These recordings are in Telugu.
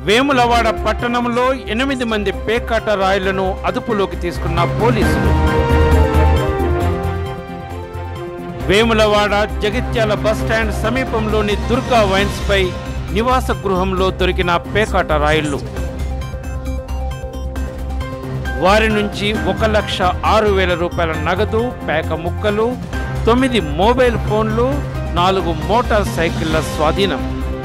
వేములవాడ పట్టణంలో ఎనిమిది మంది పేకాట రాయులను అదుపులోకి తీసుకున్న పోలీసులు వేములవాడ జగిత్యాల బస్టాండ్ సమీపంలోని దుర్గా వైన్స్ పై నివాస గృహంలో దొరికిన పేకాట రాయిళ్లు వారి నుంచి ఒక లక్ష ఆరు వేల రూపాయల నగదు పేక ముక్కలు తొమ్మిది మొబైల్ ఫోన్లు నాలుగు మోటార్ సైకిళ్ల స్వాధీనం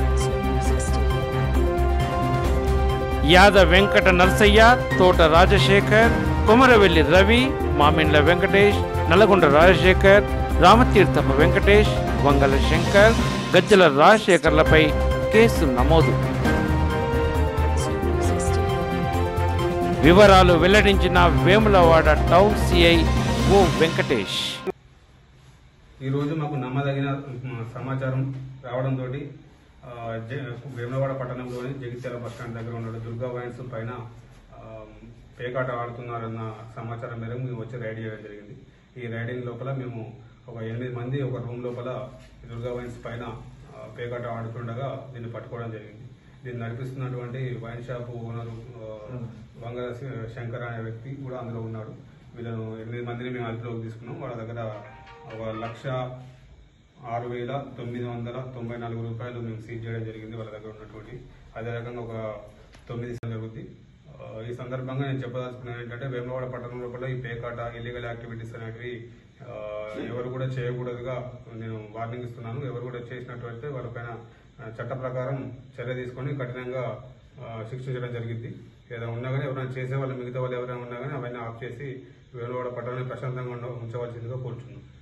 యాద వెంకట నరసయ్య తోట రాజశేఖర్ కొమరవెల్లి రవి మామిండ్ల వెంకటేష్ నల్గొండ రాజశేఖర్ రామతీర్థపు వెంకటేష్ వంగల శంకర్ గజ్జల రాజశేఖర్లపై కేసు నమోదు వివరాలు వెల్లడించిన Vemulawada town CI O Venkatesh ఈరోజు మాకు నమ్మదగిన మ, సమాచారం రావడంతో వేములవాడ పట్టణంలోని జగిత్యాల బస్ స్టాండ్ దగ్గర ఉన్న దుర్గా వైన్స్ పైన ఆ, పేకాట ఆడుతున్నారన్న సమాచారం మేరకు మేము వచ్చి రైడ్ చేయడం జరిగింది ఈ రైడింగ్ లోపల మేము ఒక ఎనిమిది మంది ఒక రూమ్ లోపల ఈ దుర్గా వైన్స్ పైన ఆ, పేకాట ఆడుతుండగా దీన్ని పట్టుకోవడం జరిగింది దీన్ని నడిపిస్తున్నటువంటి వైన్ షాప్ ఓనరు ఆ, వంగల శ- శంకర్ అనే వ్యక్తి కూడా అందులో ఉన్నాడు వీళ్ళను ఎనిమిది మందిని మేము అదుపులోకి తీసుకున్నాం వాళ్ళ దగ్గర ఒక లక్ష ఆరు వేల తొమ్మిది వందల తొంభై నాలుగు రూపాయలు మేము సీజ్ చేయడం జరిగింది వాళ్ళ దగ్గర ఉన్నటువంటి అదే రకంగా ఒక తొమ్మిది జరుగుద్ది ఆ, ఈ సందర్భంగా నేను చెప్పదలుచుకున్నాను ఏంటంటే వేములవాడ పట్టణం లోపల ఈ పేకాట ఇల్లీగల్ యాక్టివిటీస్ అనేటివి ఆ, ఎవరు కూడా చేయకూడదుగా నేను వార్నింగ్ ఇస్తున్నాను ఎవరు కూడా చేసినట్లయితే వాళ్ళపైన ఆ, చట్ట ప్రకారం చర్య తీసుకొని కఠినంగా ఆ, శిక్షించడం జరిగింది ఏదైనా ఉన్నా కానీ ఎవరైనా చేసే వాళ్ళు మిగతా వాళ్ళు ఎవరైనా ఉన్నా కానీ అవన్నీ ఆఫ్ చేసి వేములవాడ పట్టణాన్ని ప్రశాంతంగా ఉండ- ఉంచవలసిందిగా కోరుచున్నాను